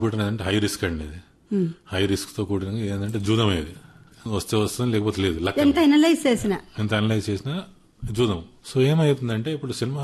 ఇప్పుడు ఏంటంటే high risk అండి ఇది హై రిస్క్ తో కూడిన ఏంటంటే జూదం ఇది వస్తే వస్తుంది లేకపోతే లేదు లక్ ఎంత ఎనలైజ్ చేసిన ఎంత అనలైజ్ చేసినా జూదం సో ఏమవుతుందంటే ఇప్పుడు సినిమా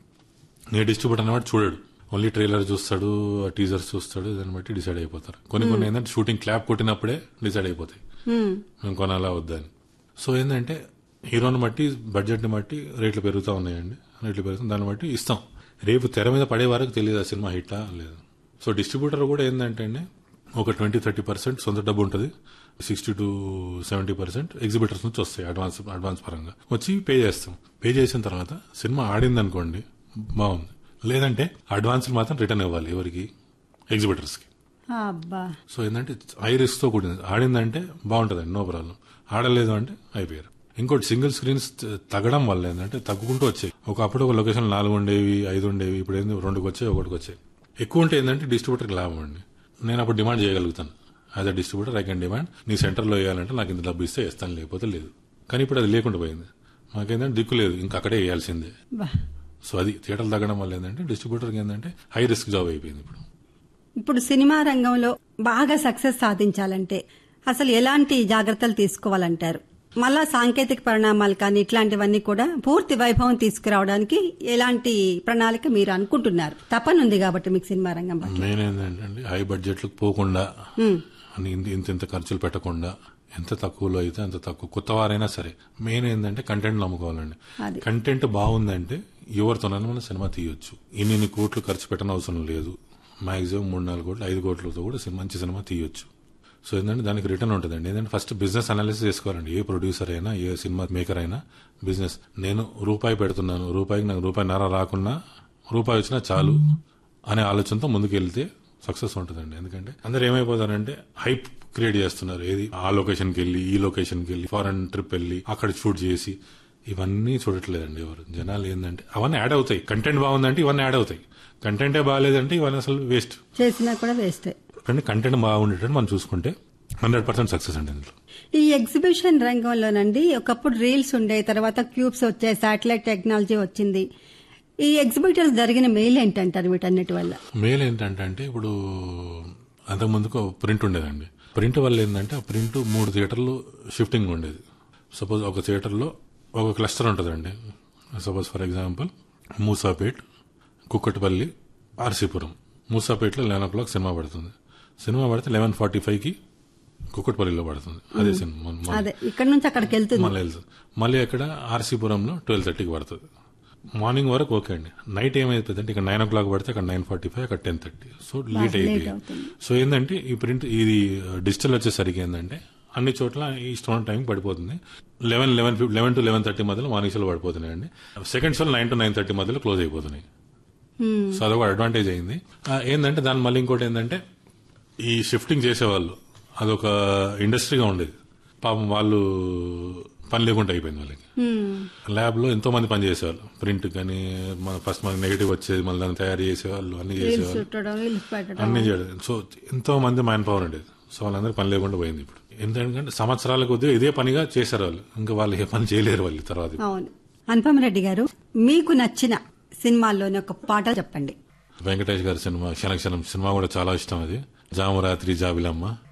నీ డిస్ట్రిబ్యూటర్ అన్నమాట చూడడు ఓన్లీ ట్రైలర్ చూస్తాడు టీజర్స్ చూస్తాడు దాన్ని బట్టి డిసైడ్ అయిపోతారు కొన్ని కొన్ని ఏంటంటే షూటింగ్ క్లాప్ కొట్టినప్పుడే డిసైడ్ అయిపోతాయి మేము కొనాలా వద్దా అని సో ఏంటంటే హీరోని బట్టి బడ్జెట్ని బట్టి రేట్లు పెరుగుతూ ఉన్నాయండి రేట్లు పెరుగుతుంది దాన్ని బట్టి ఇస్తాం రేపు తెర మీద పడే వరకు తెలియదు ఆ సినిమా హిట్టా లేదు సో డిస్ట్రిబ్యూటర్ కూడా ఏంటంటే అండి ఒక ట్వంటీ థర్టీ పర్సెంట్ సొంత డబ్బు ఉంటుంది sixty to seventy percent exhibitors నుంచి వస్తాయి అడ్వాన్స్ అడ్వాన్స్ పరంగా వచ్చి పే చేస్తాం పే చేసిన తర్వాత సినిమా ఆడింది అనుకోండి బాగుంది లేదంటే అడ్వాన్స్ మాత్రం రిటర్న్ ఇవ్వాలి ఎవరికి ఎగ్జిబిటర్స్కి అబ్బా సో ఏంటంటే హై రిస్క్ తో కూడింది ఆడిందంటే బాగుంటుందండి నో ప్రాబ్లం ఆడలేదు అంటే అయిపోయారు ఇంకోటి సింగిల్ స్క్రీన్స్ తగ్గడం వల్ల ఏంటంటే తగ్గుకుంటూ వచ్చాయి ఒకప్పుడు ఒక లొకేషన్ నాలుగు ఉండేవి ఐదు ఉండేవి ఇప్పుడు ఏంది రెండుకి వచ్చాయి ఒకటికి వచ్చాయి ఎక్కువ ఉంటే ఏంటంటే డిస్ట్రిబ్యూటర్కి లాభం అండి నేను అప్పుడు డిమాండ్ చేయగలుగుతాను as a distributor I can demand నీ సెంటర్లో వేయాలంటే నాకు ఇంత డబ్బు ఇస్తే ఇస్తాను లేకపోతే లేదు కానీ ఇప్పుడు అది లేకుండా పోయింది మాకేంటంటే దిక్కు లేదు ఇంకా అక్కడే వేయాల్సిందే బా సో అది థియేటర్లు తగ్గడం వల్ల ఏంటంటే డిస్ట్రిబ్యూటర్కి ఏంటంటే హై రిస్క్ జాబ్ అయిపోయింది ఇప్పుడు ఇప్పుడు సినిమా రంగంలో బాగా సక్సెస్ సాధించాలంటే అసలు ఎలాంటి జాగ్రత్తలు తీసుకోవాలంటారు మళ్ళా సాంకేతిక పరిణామాలు కానీ ఇట్లాంటివన్నీ కూడా పూర్తి వైభవం తీసుకురావడానికి ఎలాంటి ప్రణాళిక మీరు అనుకుంటున్నారు తపనుంది కాబట్టి మీకు సినిమా రంగం పట్ల మెయిన్ ఏంటంటే హై బడ్జెట్లకు పోకుండా అని ఇంత ఇంత ఇంత ఖర్చులు పెట్టకుండా ఎంత తక్కువలో అయితే అంత తక్కువ కొత్త వారైనా సరే మెయిన్ ఏంటంటే కంటెంట్ నమ్ముకోవాలండి అది. కంటెంట్ బాగుందంటే ఎవరితోనైనా మనం సినిమా తీయొచ్చు ఇన్ని ఇన్ని కోట్లు ఖర్చు పెట్టని అవసరం లేదు మాక్సిమం మూడు నాలుగు కోట్లు ఐదు కోట్లతో కూడా సినిమా- మంచి సినిమా తీయొచ్చు సో ఏంటంటే దానికి రిటర్న్ ఉంటుందండి ఏంటంటే ఫస్ట్ బిజినెస్ అనాలిసిస్ చేసుకోవాలండి ఏ ప్రొడ్యూసర్ అయినా ఏ సినిమా మేకర్ అయినా బిజినెస్ నేను రూపాయి పెడుతున్నాను రూపాయికి నాకు రూపాయి నర రాకున్నా రూపాయి వచ్చినా చాలు అనే ఆలోచనతో ముందుకెళ్తే సక్సెస్ ఉంటుందండి ఎందుకంటే అందరు ఏమైపోతారంటే హైప్ క్రియేట్ చేస్తున్నారు ఏది ఆ లొకేషన్కి వెళ్ళి ఈ లొకేషన్కి వెళ్ళి ఫారెన్ ట్రిప్ వెళ్ళి అక్కడ షూట్ చేసి ఇవన్నీ చూడట్లేదండి ఎవరు జనాలు ఏంటంటే అవన్నీ యాడ్ అవుతాయి కంటెంట్ బాగుందంటే ఇవన్నీ యాడ్ అవుతాయి కంటెంటే బాగాలేదంటే ఇవన్నీ అసలు వేస్ట్ చేసినా కూడా వేస్టే అంటే కంటెంట్ బాగుండేటట్టు మనం చూసుకుంటే హండ్రెడ్ పర్సెంట్ సక్సెస్ అండి ఇందులో ఈ ఎగ్జిబిషన్ రంగంలోనండి ఒకప్పుడు రీల్స్ ఉండే తర్వాత క్యూబ్స్ వచ్చాయి శాటిలైట్ టెక్నాలజీ వచ్చింది ఈ ఎగ్జిబిటర్స్ జరిగిన మెయిల్ ఏంటంటారు వీటన్నిటి వల్ల మెయిల్ ఏంటంటే అంటే ఇప్పుడు అంతకుముందుకు ప్రింట్ ఉండేదండి ప్రింట్ వల్ల ఏంటంటే ఆ ప్రింట్ మూడు థియేటర్లు షిఫ్టింగ్ ఉండేది సపోజ్ ఒక థియేటర్లో ఒక క్లస్టర్ ఉంటుందండి suppose for example Moosapet Kukatpally RC Puram మూసాపేట్లో eleven oh clock cinema పడుతుంది సినిమా పడితే లెవెన్ ఫార్టీ ఫైవ్కి కుక్కటిపల్లిలో పడుతుంది అదే సినిమా మన- అదే ఇక్కడ నుంచి అక్కడికి వెళ్తుంది మళ్ళీ వెళ్తుంది మళ్ళీ అక్కడ ఆర్సీపురంలో ట్వెల్వ్ థర్టీకి పడుతుంది మార్నింగ్ వరకు ఓకే అండి నైట్ ఏమైపోతుంది అంటే ఇక్కడ నైన్ ఓ క్లాక్ పడితే అక్కడ నైన్ ఫార్టీ ఫైవ్ అక్కడ టెన్ థర్టీ సో లేట్ అయిపోయింది అవుతుంది. సో ఏంటంటే ఈ ప్రింట్ ఇది డిజిటల్ వచ్చేసరికి ఏంటంటే అన్ని చోట్ల ఇష్టం టైం పడిపోతుంది eleven eleven eleven to eleven thirty మధ్యలో మార్నింగ్ షోలు పడిపోతున్నాయండి సెకండ్ షోలు నైన్ టు నైన్ థర్టీ మధ్యలో క్లోజ్ అయిపోతున్నాయి హ్మ్. సో అదొక అడ్వాంటేజ్ అయింది ఆ, ఏంటంటే దాని మళ్ళీ ఇంకోటి ఏంటంటే ఈ షిఫ్టింగ్ చేసేవాళ్ళు అదొక ఇండస్ట్రీగా ఉండేది పాపం వాళ్ళు పని లేకుండా అయిపోయింది వాళ్ళకి హ్మ్. ల్యాబ్ లో ఎంతో మంది పని చేసేవాళ్ళు ప్రింట్ కానీ మన ఫస్ట్ మనకి నెగిటివ్ వచ్చేది మళ్ళీ దాన్ని తయారు చేసేవాళ్ళు అన్ని రీల్స్ చేసేవాళ్ళు చుట్టడం రీల్స్ పెట్టడం అన్ని చేయడం సో ఎంతో మంది మ్యాన్ పవర్ ఉండేది సో వాళ్ళందరూ పని లేకుండా పోయింది ఇప్పుడు ఎందుకంటే సంవత్సరాల కొద్దిగా ఇదే పనిగా చేశారు వాళ్ళు ఇంకా వాళ్ళు ఏ పని చేయలేరు వాళ్ళు తర్వాత అవును అనుపమ రెడ్డి గారు మీకు నచ్చిన సినిమాల్లోని ఒక పాట చెప్పండి వెంకటేష్ గారి సినిమా క్షణక్షణం సినిమా కూడా చాలా ఇష్టం అది జామరాత్రి జాబిలమ్మ